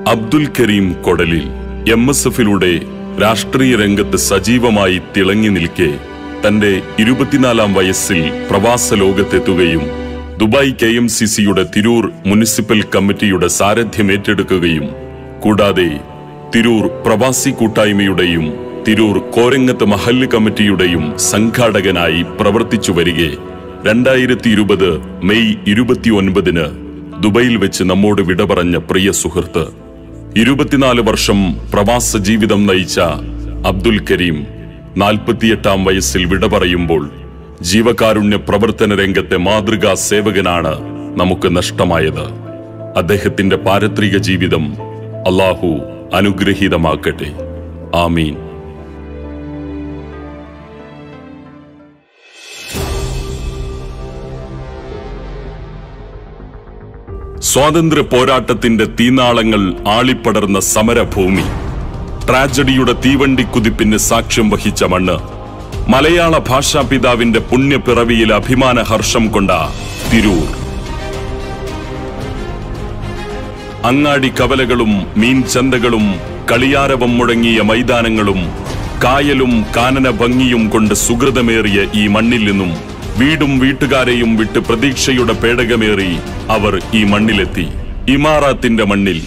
അബ്ദുൽ കരീം കൊടലിൽ M S എഫിലൂടെ രാഷ്ട്രീയ രംഗത്ത് സജീവമായി തിളങ്ങി നിൽക്കെ തന്റെ ഇരുപത്തിനാലാം വയസ്സിൽ പ്രവാസ ലോകത്തെത്തുകയും ദുബായ് കെ എം സി സിയുടെ തിരൂർ മുനിസിപ്പൽ കമ്മിറ്റിയുടെ സാരഥ്യം ഏറ്റെടുക്കുകയും കൂടാതെ തിരൂർ പ്രവാസി കൂട്ടായ്മയുടെയും തിരൂർ കോരങ്ങത്ത് മഹല്ല് കമ്മിറ്റിയുടെയും സംഘാടകനായി പ്രവർത്തിച്ചു വരികെ രണ്ടായിരത്തി ഇരുപത് മെയ് ഇരുപത്തിയൊൻപതിന് ദുബൈയിൽ വെച്ച് നമ്മോട് വിട പറഞ്ഞ പ്രിയ സുഹൃത്ത് ഇരുപത്തിനാല് വർഷം പ്രവാസ ജീവിതം നയിച്ച അബ്ദുൽ കരീം നാൽപ്പത്തിയെട്ടാം വയസ്സിൽ വിട പറയുമ്പോൾ ജീവകാരുണ്യ പ്രവർത്തന രംഗത്തെ മാതൃകാ സേവകനാണ് നമുക്ക് നഷ്ടമായത് അദ്ദേഹത്തിന്റെ പാരത്രിക ജീവിതം അള്ളാഹു അനുഗ്രഹീതമാക്കട്ടെ ആമീൻ സ്വാതന്ത്ര്യ പോരാട്ടത്തിന്റെ തീനാളങ്ങൾ ആളിപ്പടർന്ന സമരഭൂമി ട്രാജഡിയുടെ തീവണ്ടി കുതിപ്പിന് സാക്ഷ്യം വഹിച്ച മണ്ണ് മലയാള ഭാഷാ പിതാവിന്റെ പുണ്യപ്പിറവിയിൽ അഭിമാന ഹർഷം കൊണ്ട തിരൂർ അങ്ങാടി കവലകളും മീൻ ചന്തകളും കളിയാരവം മുഴങ്ങിയ മൈതാനങ്ങളും കായലും കാനന ഭംഗിയും കൊണ്ട് സുഹൃതമേറിയ ഈ മണ്ണിൽ നിന്നും വീടും വീട്ടുകാരെയും വിട്ട് പ്രതീക്ഷയുടെ പേടകമേറി അവർ ഈ മണ്ണിലെത്തി ഇമാറാത്തിന്റെ മണ്ണിൽ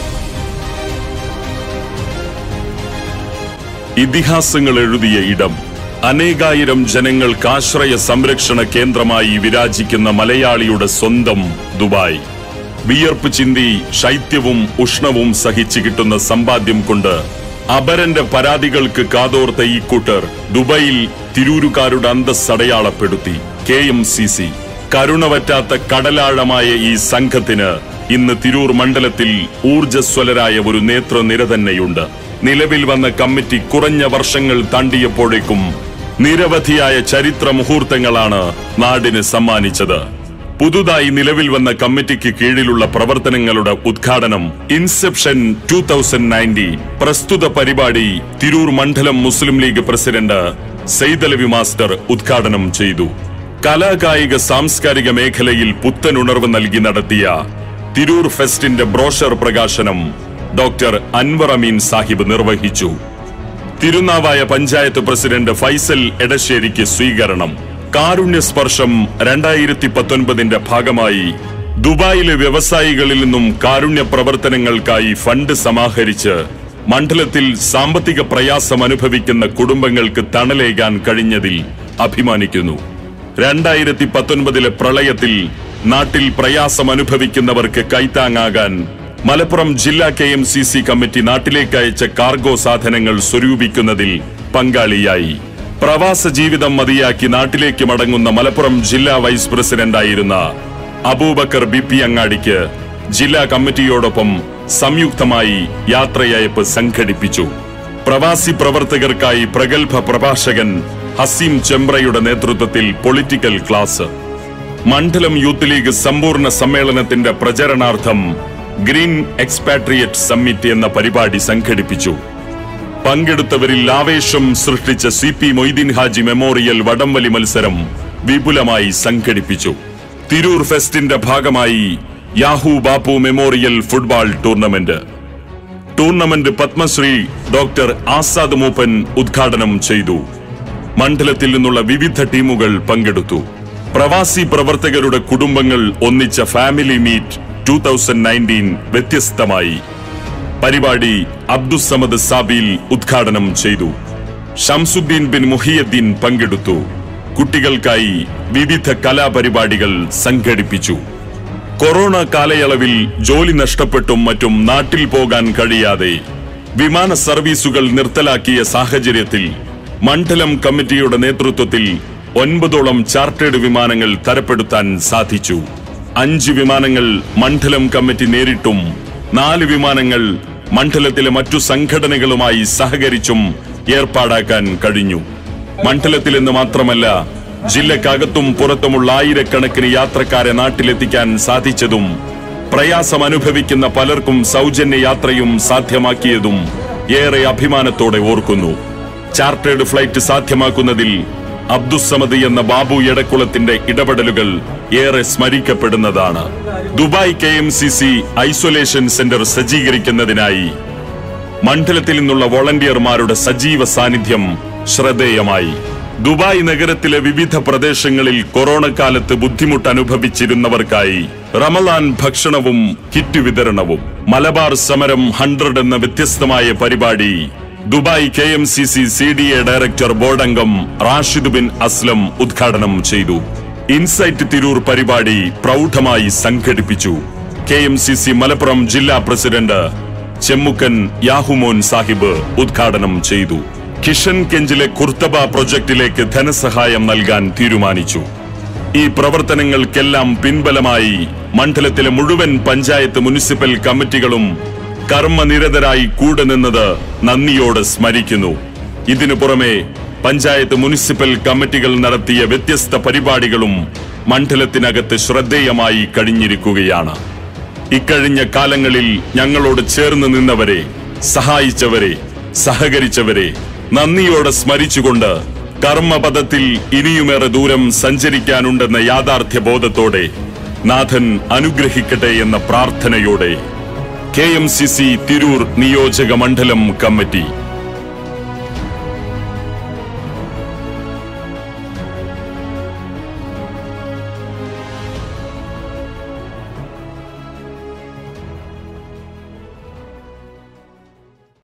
ഇതിഹാസങ്ങൾ എഴുതിയ ഇടം അനേകായിരം ജനങ്ങൾക്ക് ആശ്രയ സംരക്ഷണ കേന്ദ്രമായി വിരാജിക്കുന്ന മലയാളിയുടെ സ്വന്തം ദുബായ് വിയർപ്പ് ചിന്തി ശൈത്യവും ഉഷ്ണവും സഹിച്ചു കിട്ടുന്ന സമ്പാദ്യം കൊണ്ട് അപരന്റെ പരാതികൾക്ക് കാതോർത്ത ഈ കൂട്ടർ ദുബൈയിൽ തിരൂരുകാരുടെ അന്തസ് അടയാളപ്പെടുത്തി കെ എം സി സി കരുണവറ്റാത്ത കടലാഴമായ ഈ സംഘത്തിന് ഇന്ന് തിരൂർ മണ്ഡലത്തിൽ ഊർജസ്വലരായ ഒരു നേതൃനിര തന്നെയുണ്ട് നിലവിൽ വന്ന കമ്മിറ്റി കുറഞ്ഞ വർഷങ്ങൾ താണ്ടിയപ്പോഴേക്കും നിരവധിയായ ചരിത്ര മുഹൂർത്തങ്ങളാണ് നാടിന് സമ്മാനിച്ചത് പുതുതായി നിലവിൽ വന്ന കമ്മിറ്റിക്ക് കീഴിലുള്ള പ്രവർത്തനങ്ങളുടെ ഉദ്ഘാടനം ഇൻസെപ്ഷൻ ടൂ തൗസൻഡ് നയൻറ്റി പ്രസ്തുത പരിപാടി തിരൂർ മണ്ഡലം മുസ്ലിം ലീഗ് പ്രസിഡന്റ് സെയ്തലവി മാസ്റ്റർ ഉദ്ഘാടനം ചെയ്തു കലാകായിക സാംസ്കാരിക മേഖലയിൽ പുത്തനുണർവ് നൽകി നടത്തിയ തിരൂർ ഫെസ്റ്റിന്റെ ബ്രോഷർ പ്രകാശനം ഡോക്ടർ അൻവർ അമീൻ സാഹിബ് നിർവഹിച്ചു തിരുനാവായ പഞ്ചായത്ത് പ്രസിഡന്റ് ഫൈസൽ എടശ്ശേരിക്ക് സ്വീകരണം കാരുണ്യ സ്പർശം രണ്ടായിരത്തി പത്തൊൻപതിന്റെ ഭാഗമായി ദുബായിലെ വ്യവസായികളിൽ നിന്നും കാരുണ്യ പ്രവർത്തനങ്ങൾക്കായി ഫണ്ട് സമാഹരിച്ച് മണ്ഡലത്തിൽ സാമ്പത്തിക പ്രയാസം അനുഭവിക്കുന്ന കുടുംബങ്ങൾക്ക് തണലേകാൻ കഴിഞ്ഞതിൽ അഭിമാനിക്കുന്നു രണ്ടായിരത്തി പത്തൊൻപതിലെ പ്രളയത്തിൽ നാട്ടിൽ പ്രയാസം അനുഭവിക്കുന്നവർക്ക് കൈത്താങ്ങാകാൻ മലപ്പുറം ജില്ലാ K M C C committee നാട്ടിലേക്ക് അയച്ച കാർഗോ സാധനങ്ങൾ സ്വരൂപിക്കുന്നതിൽ പങ്കാളിയായി പ്രവാസ ജീവിതം മതിയാക്കി നാട്ടിലേക്ക് മടങ്ങുന്ന മലപ്പുറം ജില്ലാ വൈസ് പ്രസിഡന്റായിരുന്ന അബൂബക്കർ ബി പി അങ്ങാടിക്ക് ജില്ലാ കമ്മിറ്റിയോടൊപ്പം സംയുക്തമായി യാത്രയയപ്പ് സംഘടിപ്പിച്ചു പ്രവാസി പ്രവർത്തകർക്കായി പ്രഗത്ഭ പ്രഭാഷകൻ ഹസീം ചെമ്പ്രയുടെ നേതൃത്വത്തിൽ പൊളിറ്റിക്കൽ ക്ലാസ് മണ്ഡലം യൂത്ത് ലീഗ് സമ്പൂർണ്ണ സമ്മേളനത്തിന്റെ പ്രചരണാർത്ഥം ഗ്രീൻ എക്സ്പാട്രിയറ്റ് സമ്മിറ്റ് എന്ന പരിപാടി സംഘടിപ്പിച്ചു പങ്കെടുത്തവരിൽ ആവേശം സൃഷ്ടിച്ച C P Moideen Haji memorial വടംവലി മത്സരം വിപുലമായി സംഘടിപ്പിച്ചു തിരൂർ ഫെസ്റ്റിന്റെ ഭാഗമായി Yahu Bappu memorial football tournament tournament Padmashri doctor Azad Moopen ഉദ്ഘാടനം ചെയ്തു മണ്ഡലത്തിൽ നിന്നുള്ള വിവിധ ടീമുകൾ പങ്കെടുത്തു പ്രവാസി പ്രവർത്തകരുടെ കുടുംബങ്ങൾ ഒന്നിച്ച family meet two thousand nineteen വ്യത്യസ്തമായി പരിപാടി അബ്ദുസമദ് സാബിൽ ഉദ്ഘാടനം ചെയ്തു ഷംസുദ്ദീൻ ബിൻ മുഹിയദ്ദീൻ പങ്കെടുത്തു കുട്ടികൾക്കായി വിവിധ കലാപരിപാടികൾ സംഘടിപ്പിച്ചു കൊറോണ കാലയളവിൽ ജോലി നഷ്ടപ്പെട്ടും മറ്റും നാട്ടിൽ പോകാൻ കഴിയാതെ വിമാന സർവീസുകൾ നിർത്തലാക്കിയ സാഹചര്യത്തിൽ മണ്ഡലം കമ്മിറ്റിയുടെ നേതൃത്വത്തിൽ ഒൻപതോളം ചാർട്ടേഡ് വിമാനങ്ങൾ തരപ്പെടുത്താൻ സാധിച്ചു അഞ്ച് വിമാനങ്ങൾ മണ്ഡലം കമ്മിറ്റി നേരിട്ടും നാല് വിമാനങ്ങൾ മണ്ഡലത്തിലെ മറ്റു സംഘടനകളുമായി സഹകരിച്ചും ഏർപ്പാടാക്കാൻ കഴിഞ്ഞു മണ്ഡലത്തിൽ എന്ന് മാത്രമല്ല ജില്ലക്കകത്തും പുറത്തുമുള്ള ആയിരക്കണക്കിന് യാത്രക്കാരെ നാട്ടിലെത്തിക്കാൻ സാധിച്ചതും പ്രയാസം അനുഭവിക്കുന്ന പലർക്കും സൗജന്യ യാത്രയും സാധ്യമാക്കിയതും ഏറെ അഭിമാനത്തോടെ ഓർക്കുന്നു ചാർട്ടേഡ് ഫ്ലൈറ്റ് സാധ്യമാക്കുന്നതിൽ അബ്ദുസമദ് എന്ന ബാബു എടക്കുളത്തിന്റെ ഇടപെടലുകൾ ഏറെ സ്മരിക്കപ്പെടുന്നതാണ് Dubai K M C C isolation centre സജ്ജീകരിക്കുന്നതിനായി മണ്ഡലത്തിൽ നിന്നുള്ള വോളണ്ടിയർമാരുടെ സജീവ സാന്നിധ്യം ശ്രദ്ധേയമായി ദുബായ് നഗരത്തിലെ വിവിധ പ്രദേശങ്ങളിൽ കൊറോണ കാലത്ത് ബുദ്ധിമുട്ട് അനുഭവിച്ചിരുന്നവർക്കായി റമലാൻ ഭക്ഷണവും കിറ്റ് വിതരണവും മലബാർ സമരം ഹൺഡ്രഡ് എന്ന വ്യത്യസ്തമായ പരിപാടി Dubai K M C C C D A director board അംഗം റാഷിദ് ബിൻ അസ്ലം ഉദ്ഘാടനം ചെയ്തു ഇൻസൈറ്റ് തിരൂർ പരിപാടി പ്രൗഢമായി സംഘടിപ്പിച്ചു K M C C Malappuram ജില്ലാ പ്രസിഡന്റ് ചെമ്മുക്കൻ യാഹുമോൻ സാഹിബ് ഉദ്ഘാടനം ചെയ്തു കിഷൻ കെഞ്ചിലെ കുർത്തബ പ്രൊജക്ടിലേക്ക് ധനസഹായം നൽകാൻ തീരുമാനിച്ചു ഈ പ്രവർത്തനങ്ങൾക്കെല്ലാം പിൻബലമായി മണ്ഡലത്തിലെ മുഴുവൻ പഞ്ചായത്ത് മുനിസിപ്പൽ കമ്മിറ്റികളും കർമ്മനിരതരായി കൂടെ നിന്നത് നന്ദിയോടെ സ്മരിക്കുന്നു ഇതിനു പുറമെ പഞ്ചായത്ത് മുനിസിപ്പൽ കമ്മിറ്റികൾ നടത്തിയ വ്യത്യസ്ത പരിപാടികളും മണ്ഡലത്തിനകത്ത് ശ്രദ്ധേയമായി കഴിഞ്ഞിരിക്കുകയാണ് ഇക്കഴിഞ്ഞ കാലങ്ങളിൽ ഞങ്ങളോട് ചേർന്ന് നിന്നവരെ സഹായിച്ചവരെ സഹകരിച്ചവരെ നന്ദിയോടെ സ്മരിച്ചുകൊണ്ട് കർമ്മപദത്തിൽ ഇനിയുമേറെ ദൂരം സഞ്ചരിക്കാനുണ്ടെന്ന യാഥാർത്ഥ്യ ബോധത്തോടെ നാഥൻ അനുഗ്രഹിക്കട്ടെ എന്ന പ്രാർത്ഥനയോടെ K M C C Tirur നിയോജക മണ്ഡലം കമ്മിറ്റി